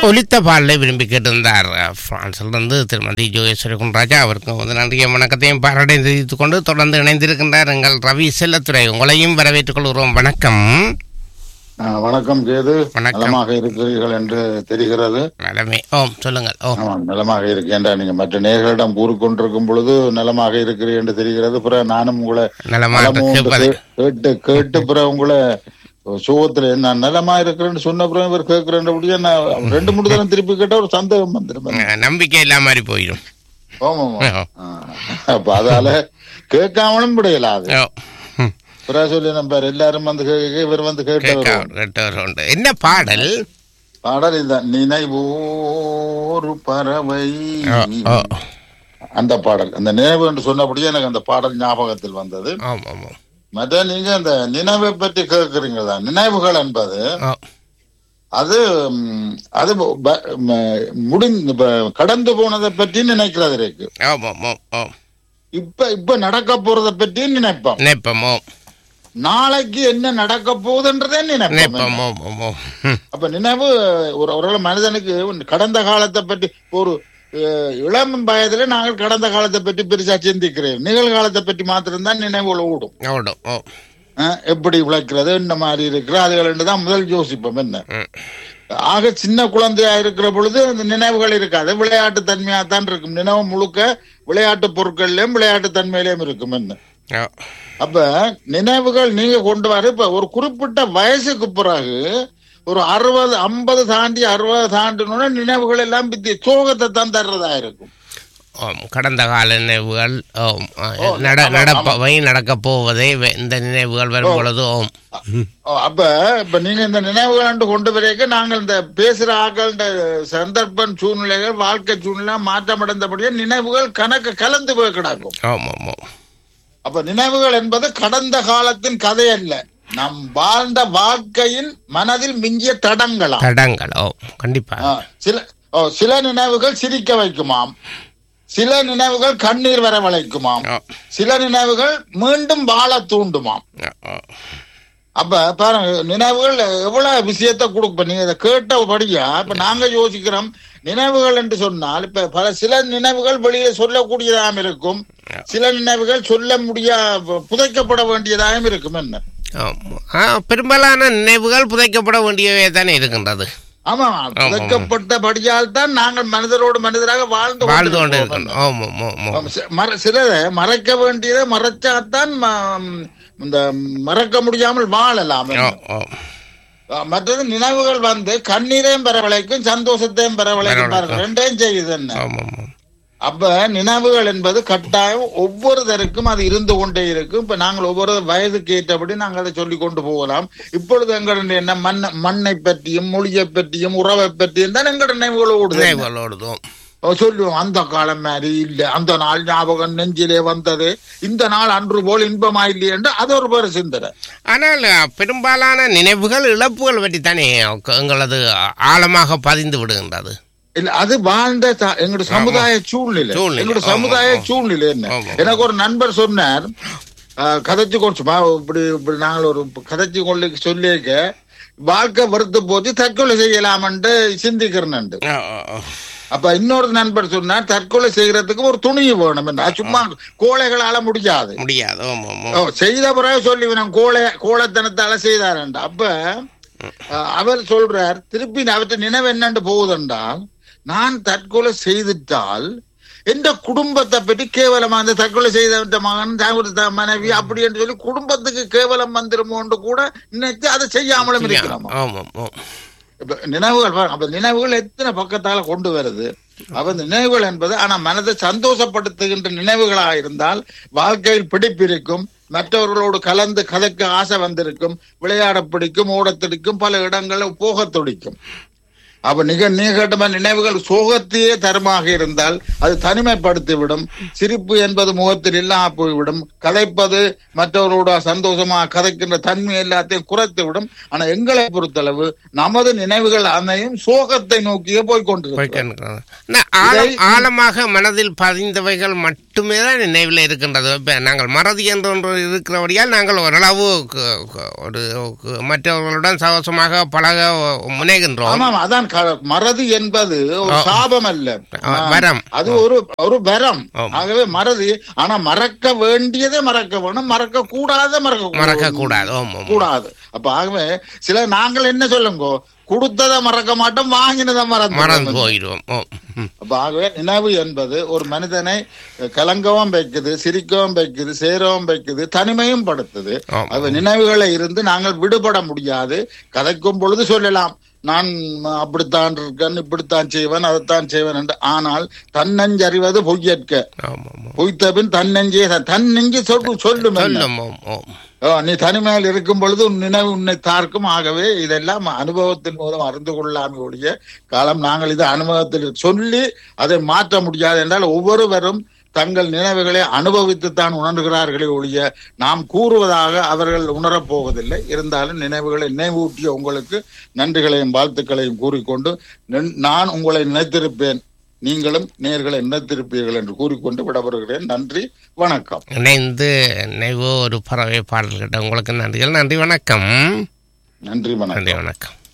ஒலித்த பாடலை விரும்பி கேட்டிருந்தார் பிரான்சிலிருந்து திருமதி ஜோகேஸ்வரி குன்ராஜா அவருக்கும் வந்து நன்றிய வணக்கத்தையும் பாராட்டையும் தெரிவித்துக் கொண்டு தொடர்ந்து இணைந்திருக்கின்றார் எங்கள் ரவி செல்லத்துறை உங்களையும் வரவேற்றுக் கொள்கிறோம் வணக்கம் ஆ, வணக்கம் கேது வணக்கம். நலமாக இருக்கிறீர்கள் என்று தெரிகிறது நலமே ஓம் சொல்லுங்கள் ஓ ஆமாம் நலமாக இருக்கேன் நீங்க மற்ற நேர்களிடம் கூறிக்கொண்டிருக்கும் பொழுது நலமாக இருக்கிறீர்கள் என்று தெரிகிறது பிறகு நானும் உங்களை நலமாக நலமும் என்று கேட்பது கே- கேட்டு கேட்டு பிறகு உங்களை சுகத்துல நான் நலமா இருக்கிறேன்னு சொன்ன பிறகு இவர் கேட்கிறேன் நான் ரெண்டு மூணு தரம் திருப்பி கேட்டா ஒரு சந்தேகம் வந்துடும் அஹ், நம்பிக்கை இல்லாம மாதிரி போயிடும் ஆமாம் ஓ, அப்ப அதால கேட்காமலும் விடையலாது ஓ, ம், பிறகு சொல்லி நம்ம எல்லாரும் வந்து கேட்க இவர் வந்து கேட்டவர் கேட்க கேட்டவர் உண்டு என்ன பாடல் பாடல் இதுதான் நினைவோரு பறவை ஓ, ஓ, அந்த பாடல் அந்த நினைவு என்று சொன்னபடியே எனக்கு அந்த பாடல் ஞாபகத்தில் வந்தது ஆமாம் ஆமாம் மற்ற நீங்க அந்த நினைவை பற்றி கேட்கறீங்க தான் நினைவுகள் என்பது ஓ, அது ம், அது ப- ம- முடிந்து ப- கடந்து போனதை பற்றி நினைக்கிறது இருக்கு ஆமாம் ஆமாம் ஓ இப்ப இப்ப நடக்க போறதை பற்றி நினைப்போம் நினைப்போம் ஓ நாளைக்கு என்ன நடக்க போகுதுன்றதே நினைப்போம் நினைப்போம் ஓ ஓ ஓ ம், அப்ப நினைவு ஒரு ஒரு மனிதனுக்கு கடந்த காலத்தை பற்றி ஒரு அஹ், இளம் வயதுல நாங்கள் கடந்த காலத்தை பற்றி பெருசா சிந்திக்கிறேன் நிகழ்காலத்தை பற்றி மாத்திரம்தான் நினைவுகள் ஓடும் ஓடும் ஓ அஹ், எப்படி உழைக்கிறது இந்த மாதிரி இருக்கிற அதுகள் தான் முதல் யோசிப்போம் என்ன ம், ஆக சின்ன குழந்தையா இருக்கிற பொழுது அந்த நினைவுகள் இருக்காது விளையாட்டு தன்மையா தான் இருக்கும் நினைவு முழுக்க விளையாட்டு பொருட்கள்லயும் விளையாட்டு தன்மையிலயும் இருக்கும் என்ன ஓ அப்ப நினைவுகள் நீங்க கொண்டு வர இப்ப ஒரு குறிப்பிட்ட வயசுக்கு பிறகு ஒரு அறுபது ஐம்பது தாண்டி அறுபது தாண்டினோட நினைவுகள் எல்லாம் பித்தி சோகத்தை தான் தர்றதா இருக்கும் ஆம், கடந்த கால நினைவுகள் ஆம், ஆ, ஓ, நட ஆமா, நடப்பவை நடக்கப் போவதை வெ- இந்த நினைவுகள் வரும் பொழுது ஆம். ஓ, அப்ப இப்ப நீங்க இந்த நினைவுகள் என்று கொண்டு வரைக்க நாங்கள் இந்த பேசுற ஆக்கள் இந்த சந்தர்ப்பம் சூழ்நிலைகள் வாழ்க்கை சூழ்நிலை மாற்றமடைந்தபடியே நினைவுகள் கணக்கு கலந்து போய் கிடக்கும் ஆம் ஆம் ஆம் அப்ப நினைவுகள் என்பது கடந்த காலத்தின் கதை அல்ல நம் வாழ்ந்த வாழ்க்கையின் மனதில் மிஞ்சிய தடங்களா தடங்கள் ஓ கண்டிப்பா ஆ, சில ஓ, சில நினைவுகள் சிரிக்க வைக்குமாம் சில நினைவுகள் கண்ணீர் வர வளைக்குமாம் ஓ, சில நினைவுகள் மீண்டும் வாழ தூண்டுமாம் ஓ, ஓ. அப்ப பாருங்க நினைவுகள் எவ்வளவு விஷயத்தை கொடுப்ப நீங்க இதை கேட்டபடியா இப்ப நாங்க யோசிக்கிறோம் நினைவுகள் என்று சொன்னால் இப்ப பல சில நினைவுகள் வெளியே சொல்லக்கூடியதாகவும் இருக்கும் சில நினைவுகள் சொல்ல முடியா புதைக்கப்பட வேண்டியதாகவும் இருக்கும் என்ன ஆம். ஆ, பெரும்பாலான நினைவுகள் புதைக்கப்பட வேண்டியவே தானே இருக்கின்றது ஆமா புதைக்கப்பட்டபடியால் தான் நாங்கள் மனிதரோடு மனிதராக வாழ்ந்து வாழ்ந்து கொண்டு கொண்டிருக்கிறோம். இருக்கணும் ஆம் ஆம் ஆம் ஆம். ஆமா, சி- மற- சிலரை மறைக்க வேண்டியதை மறைச்சாதான் ம- இந்த மறக்க முடியாமல் வாழலாம் ஓ, ஓ. அஹ் மற்றது நினைவுகள் வந்து கண்ணீரையும் பரவழைக்கும் சந்தோஷத்தையும் பரவழைக்கும் பாருங்க பரவழைக்கும். ரெண்டையும் செய்யுது என்ன ஆம் ஆம் ஆம். அப்ப நினைவுகள் என்பது கட்டாயம் ஒவ்வொருத்தருக்கும் அது இருந்து கொண்டே இருக்கும் இப்ப நாங்கள் ஒவ்வொரு வயதுக்கு ஏற்றபடி நாங்கள் அதை சொல்லி கொண்டு போகலாம் இப்பொழுது எங்களுடைய என்ன மண்ண மண்ணை பற்றியும் மொழியை பற்றியும் உறவை பற்றியும் தான் எங்களுடைய நினைவுகள் ஓடுது நினைவுகளோடுதும் அவ சொல்லுவோம் அந்த காலம் மாதிரி இல்ல அந்த நாள் ஞாபகம் நெஞ்சிலே வந்தது இந்த நாள் அன்று போல் இன்பமா இல்லையே என்று அது ஒரு பேர் சிந்தனை ஆனால் அ, பெரும்பாலான நினைவுகள் இழப்புகள் பற்றி தானே எங்களது ஆழமாக பதிந்து விடுகின்றது இல்ல அது வாழ்ந்த த- எங்களுடைய சமுதாய சூழ்நிலை சூழ்நிலை. எங்களுடைய ஆமா, சமுதாய ஆமா. சூழ்நிலை என்ன ஆமா. எனக்கு ஒரு நண்பர் சொன்னார் ஆஹ், கதைச்சு கொண்டுச்சுமா இப்படி இப்படி நாங்கள் ஒரு கதைச்சு கொண்டு சொல்லியிருக்க வாழ்க்கை வெறுத்து போச்சு தற்கொலை செய்யலாம்ன்ட்டு சிந்திக்கிறேன் ஓ, ஓ, ஓ. அப்ப இன்னொரு நண்பர் சொன்னார் தற்கொலை செய்யறதுக்கு ஒரு துணிவு வேணும் என்று. அது சும்மா கோழைகளால முடியாது முடியாது ஆம் ஆம் ஓ, ஆம். செய்த பிறகு சொல்லி நான் கோழை கோழைத்தனத்தால செய்தாரண்டா அப்ப அஹ், அவர் சொல்றார் திருப்பி அவற்றை நினைவு என்னன்னு போகுதென்றால் நான் தற்கொலை செய்துட்டால் எந்த குடும்பத்தை பற்றி கேவலமா அந்த தற்கொலை செய்த மகன் தகுந்த மனைவி அப்படி என்று சொல்லி குடும்பத்துக்கு கேவலம் வந்துருமோன்னு கூட நினைச்சு அதை செய்யாமலும் இருக்கிறோம் ஆம் ஆம் ஆம். இப்ப நினைவுகள் பாருங்க. அப்ப நினைவுகள் எத்தனை பக்கத்தால கொண்டு வருது அப்ப இந்த நினைவுகள் என்பது ஆனா மனதை சந்தோஷப்படுத்துகின்ற நினைவுகளா இருந்தால் வாழ்க்கையில் பிடிப்பு இருக்கும் மற்றவர்களோடு கலந்து கதைக்க ஆசை வந்திருக்கும் விளையாட பிடிக்கும் ஓடத் துடிக்கும் பல இடங்கள்ல போகத் துடிக்கும் அப்ப நிக நீ கேட்ட மாதிரி நினைவுகள் சோகத்தையே தரமாக இருந்தால் அது தனிமைப்படுத்தி விடும் சிரிப்பு என்பது முகத்தில் இல்லாம போய்விடும் கதைப்பது மற்றவரோட சந்தோஷமா கதைக்கின்ற தன்மை எல்லாத்தையும் குறைத்து விடும் ஆனா எங்களை பொறுத்தளவு நமது நினைவுகள் அனையும் சோகத்தை நோக்கியே போய் கொண்டிருக்கும் போய்க்கொண்டிருக்கிறது. நா- ஆழம் இதை- ஆழமாக மனதில் பதிந்தவைகள் மட்டுமே தான் நினைவில் இருக்கின்றது இப்ப நாங்கள் மறதி என்று ஒன்று இருக்கிறபடியால் நாங்கள் ஓரளவு கு- கு- ஒரு கு- மற்றவர்களுடன் சகசமாக பழக முனைகின்றோம் ஆமாம் அதான் அதுதான் க- மறதி என்பது ஒரு ஆ. சாபம் அல்ல ஆ, வரம். அது ஒரு ஒரு வரம் ஆம். ஆகவே மறதி ஆனா மறக்க வேண்டியதை மறக்க வேணும் மறக்க கூடாத மறக்க மறக்க கூடாது ஓம் ஓம் கூடாது அப்ப ஆகவே சில நாங்கள் என்ன சொல்லுங்க கொடுத்ததை மறக்க மாட்டோம் வாங்கினதை மறந்து மறந்து போயிடுவோம் ஓம் ம். அப்ப ஆகவே நினைவு என்பது ஒரு மனிதனை கலங்கவும் வைக்குது சிரிக்கவும் வைக்குது சேரவும் வைக்குது தனிமையும் படுத்துது ஆம். அது நினைவுகளை இருந்து நாங்கள் விடுபட முடியாது கதைக்கும் பொழுது சொல்லலாம் நான் அப்படித்தான் இருக்கேன் இப்படித்தான் செய்வேன் அதைத்தான் செய்வேன் என்று ஆனால் தன்னஞ்சறிவது பொய்யற்க ஆம் ஆம் ஆம். பொய்த்த பின் தன்னெஞ்சே தன் நெஞ்சு சொல்லு சொல்லும் என்ன? சொல்லும் ஓம் ஓம் ஓ, நீ தனிமையில் இருக்கும் பொழுது உன் நினைவு உன்னை தார்க்கும் ஆகவே இதெல்லாம் அனுபவத்தின் மூலம் அறிந்து கொள்ளாமல் ஒழிய காலம் நாங்கள் இதை அனுபவத்தில் சொல்லி அதை மாற்ற முடியாது என்றால் ஒவ்வொருவரும் தங்கள் நினைவுகளை அனுபவித்துத்தான் உணர்கிறார்களே ஒழிய நாம் கூறுவதாக அவர்கள் உணரப் போவதில்லை இருந்தாலும் நினைவுகளை நினைவூட்டிய உங்களுக்கு நன்றிகளையும் வாழ்த்துக்களையும் கூறிக்கொண்டு நின்- நான் உங்களை நினைத்திருப்பேன் நீங்களும் நேர்களை நினைத்திருப்பீர்கள் என்று கூறிக்கொண்டு விடப்படுகிறேன் நன்றி வணக்கம் இணைந்து நினைவோ ஒரு பறவை பாடல் கேட்ட உங்களுக்கு நன்றிகள் நன்றி வணக்கம் நன்றி வணக்கம் நன்றி வணக்கம்